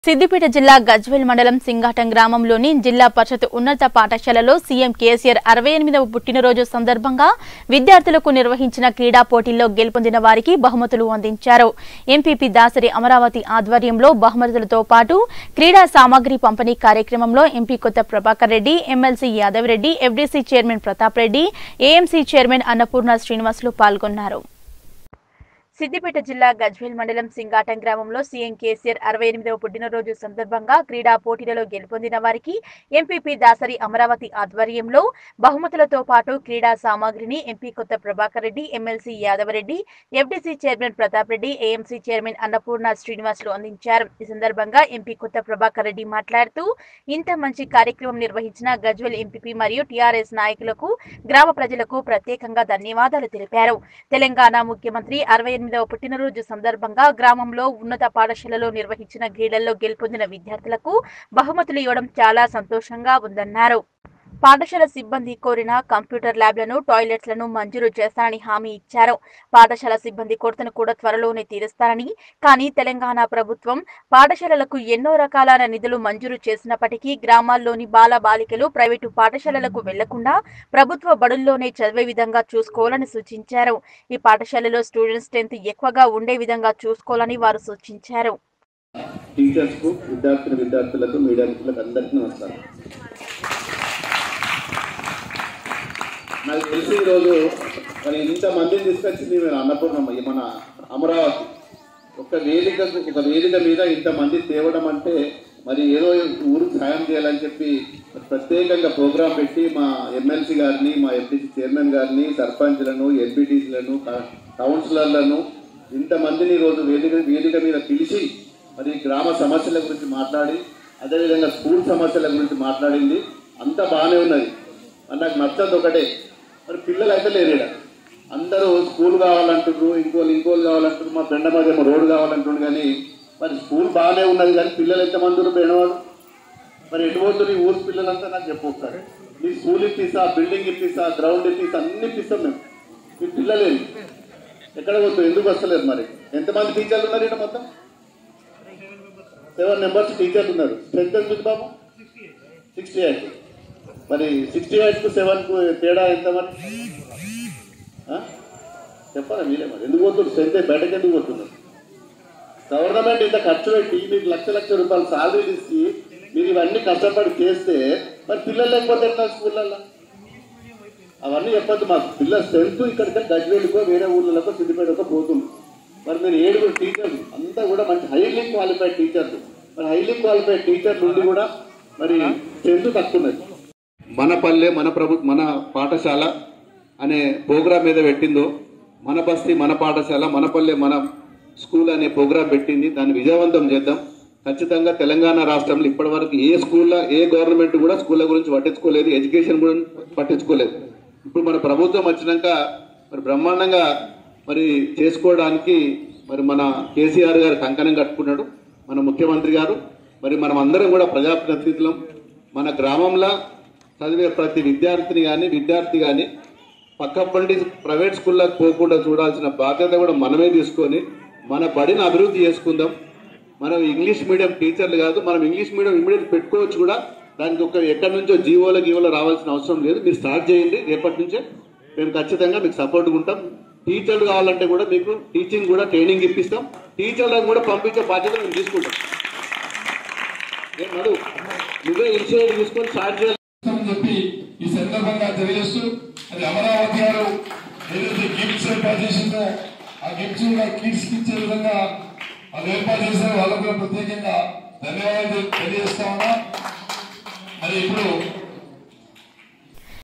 సిద్దిపేట జిల్లా గజ్వేల్ మండలం సింగాటం గ్రామంలోని జిల్లా పరిషత్ ఉన్నత పాఠశాలలో సీఎం కేసీఆర్ అరవై ఎనిమిదవ పుట్టినరోజు సందర్భంగా విద్యార్థులకు నిర్వహించిన క్రీడా పోటీల్లో గెలుపొందిన వారికి బహుమతులు అందించారు ఎంపీపీ దాసరి అమరావతి ఆధ్వర్యంలో బహుమతులతో పాటు క్రీడా సామాగ్రి పంపిణీ కార్యక్రమంలో MP Kotha Prabhakar Reddy MLC Yadav Reddy FDC chairman Pratap Reddy AMC chairman Annapurna Srinivasulu పాల్గొన్నారు సిద్దిపేట జిల్లా గజ్వేల్ మండలం సింగాటం గ్రామంలో సీఎం కేసీఆర్ అరవై ఎనిమిదవ పుట్టినరోజు సందర్భంగా క్రీడా పోటీలలో గెలుపొందిన వారికి ఎంపీపీ దాసరి అమరావతి ఆధ్వర్యంలో బహుమతులతో పాటు క్రీడా సామాగ్రిని MP Kotha Prabhakar Reddy MLC Yadava Reddy FDC chairman Pratap Reddy AMC chairman Annapurna Srinivasulu అందించారు ఈ సందర్భంగా ఎంపీ కొత్త ప్రభాకర్ రెడ్డి మాట్లాడుతూ ఇంత మంచి కార్యక్రమం నిర్వహించిన గజ్వేల్ ఎంపీపీ మరియు టీఆర్ఎస్ నాయకులకు గ్రామ ప్రజలకు ప్రత్యేకంగా ధన్యవాదాలు తెలిపారు తెలంగాణ ముఖ్యమంత్రి అరవై ఎనిమిదవ పుట్టినరోజు సందర్భంగా గ్రామంలో ఉన్నత పాఠశాలలో నిర్వహించిన క్రీడల్లో గెలుపొందిన విద్యార్థులకు బహుమతులు ఇవ్వడం చాలా సంతోషంగా ఉందన్నారు పాఠశాల సిబ్బంది కోరిన కంప్యూటర్ ల్యాబ్లను టాయిలెట్లను మంజూరు చేస్తానని హామీ ఇచ్చారు పాఠశాల సిబ్బంది కొరతను కూడా త్వరలోనే తీరుస్తారని కానీ తెలంగాణ ప్రభుత్వం పాఠశాలలకు ఎన్నో రకాలైన నిధులు మంజూరు చేసినప్పటికీ గ్రామాల్లోని బాల బాలికలు ప్రైవేటు పాఠశాలలకు వెళ్లకుండా ప్రభుత్వ బడుల్లోనే చదివే విధంగా చూసుకోవాలని సూచించారు ఈ పాఠశాలలో స్టూడెంట్ స్ట్రెంత్ ఎక్కువగా ఉండే విధంగా చూసుకోవాలని వారు సూచించారు టీచర్స్ కు విద్యార్థులు విద్యార్థులకు మీడియా మిత్రులకు అందరికీ నమస్కారం నాకు తెలిసి ఈరోజు మరి ఇంతమందిని తీసుకొచ్చింది మేము అన్నపూర్ణమ్మ మన అమరావతి ఒక వేదికకు ఒక వేదిక మీద ఇంతమంది తేవడం అంటే మరి ఏదో ఊరికి సాయం చేయాలని చెప్పి ప్రత్యేకంగా ప్రోగ్రాం పెట్టి మా ఎమ్మెల్సీ గారిని మా ఎంపీసీ చైర్మన్ గారిని సర్పంచ్లను ఎంపీటీసీలను కౌన్సిలర్లను ఇంతమందిని ఈరోజు వేదిక వేదిక మీద పిలిచి మరి గ్రామ సమస్యల గురించి మాట్లాడి అదేవిధంగా స్కూల్ సమస్యల గురించి మాట్లాడింది అంతా బాగానే ఉన్నది మరి నాకు నచ్చదు ఒకటే మరి పిల్లలు అయితే లేరు ఈడ. అందరూ స్కూల్ కావాలంటున్నారు ఇంకోళ్ళు ఇంకోళ్ళు కావాలంటున్నారు మా ఫ్రెండ్ మధ్య రోడ్డు కావాలంటున్నారు కానీ మరి స్కూల్ బాగానే ఉన్నది కానీ పిల్లలు ఎంతమంది ఉన్నారు బేడవాడు మరి ఎటు పోతుంది ఈ ఊరు పిల్లలంతా నాకు చెప్పు ఒకసారి నీ స్కూల్ ఇప్పిస్తా బిల్డింగ్ ఇప్పిస్తా గ్రౌండ్ ఇప్పిస్తా అన్ని ఇప్పిస్తాం మేము మీ పిల్లలేని ఎక్కడ పోతుంది ఎందుకు వస్తలేదు మరి ఎంతమంది టీచర్లు ఉన్నారు ఇక్కడ మొత్తం సెవెన్ మెంబర్స్ టీచర్లు ఉన్నారు స్ట్రెంత్ ఎంత ఉంది బాబు సిక్స్టీ ఎయిట్ మరి సిక్స్టీ ఎయిట్ కు సెవెన్ కు తేడా ఎంత మరి ఆ? చెప్పాలా మీరే మరి ఎందుకు పోతుంది స్ట్రెంత్ బయటకు ఎందుకు పోతున్నారు గవర్నమెంట్ ఇంత ఖర్చు పెట్టి మీకు లక్ష లక్ష రూపాయలు సాలరీలు ఇచ్చి మీరు ఇవన్నీ కష్టపడి చేస్తే మరి పిల్లలు లేకపోతే ఎట్లా స్కూళ్ళల్లో అవన్నీ చెప్పొద్దు మాకు పిల్లల స్ట్రెంత్ ఇక్కడికి గజ్వేలుకో వేరే ఊళ్ళకో సిద్దిపేటకో పోతుంది మరి మీరు ఏడుగురు టీచర్లు అంతా కూడా మంచి హైలీ క్వాలిఫైడ్ టీచర్లు మరి హైలీ క్వాలిఫైడ్ టీచర్లు ఉండి కూడా మరి స్ట్రెంత్ తక్కువ ఉన్నది మన పల్లె మన ప్రభు మన పాఠశాల అనే ప్రోగ్రామ్ మీద పెట్టిందో మన బస్తీ మన పాఠశాల మన పల్లె మన స్కూల్ అనే ప్రోగ్రామ్ పెట్టింది దాన్ని విజయవంతం చేద్దాం ఖచ్చితంగా తెలంగాణ రాష్ట్రంలో ఇప్పటివరకు ఏ స్కూల్లో ఏ గవర్నమెంట్ కూడా స్కూళ్ళ గురించి పట్టించుకోలేదు ఎడ్యుకేషన్ కూడా పట్టించుకోలేదు ఇప్పుడు మన ప్రభుత్వం వచ్చినాక మరి బ్రహ్మాండంగా మరి చేసుకోవడానికి మరి మన కేసీఆర్ గారు కంకణం కట్టుకున్నాడు మన ముఖ్యమంత్రి గారు మరి మనం అందరం కూడా ప్రజాప్రతినిధులం మన గ్రామంలో చదివే ప్రతి విద్యార్థిని కానీ విద్యార్థి కానీ పక్క పండి ప్రైవేట్ స్కూళ్ళకి పోకుండా చూడాల్సిన బాధ్యత కూడా మనమే తీసుకొని మన బడిని అభివృద్ధి చేసుకుందాం మనం ఇంగ్లీష్ మీడియం టీచర్లు కాదు మనం ఇంగ్లీష్ మీడియం ఇమీడియట్ పెట్టుకోవచ్చు కూడా దానికి ఒక ఎక్కడి నుంచో జీవోలో గీవోలో రావాల్సిన అవసరం లేదు మీరు స్టార్ట్ చేయండి రేపటి నుంచే మేము ఖచ్చితంగా మీకు సపోర్ట్ ఉంటాం టీచర్లు కావాలంటే కూడా మీకు టీచింగ్ కూడా ట్రైనింగ్ ఇప్పిస్తాం టీచర్లను కూడా పంపించే బాధ్యత మేము తీసుకుంటాం ఏం మధు నువ్వే ఇనిషియేటివ్ తీసుకొని స్టార్ట్ చేయాలి అని చెప్పి ఈ సందర్భంగా తెలియజేస్తూ అది అమరావతి గారు ఏదైతే గిఫ్ట్స్ ఏర్పాటు చేసిందో ఆ గిఫ్ట్స్ కూడా కిడ్స్ కి ఇచ్చే విధంగా అది ఏర్పాటు చేశారు వాళ్ళకు కూడా ప్రత్యేకంగా ధన్యవాదాలు తెలియజేస్తా ఉన్నా మరి ఇప్పుడు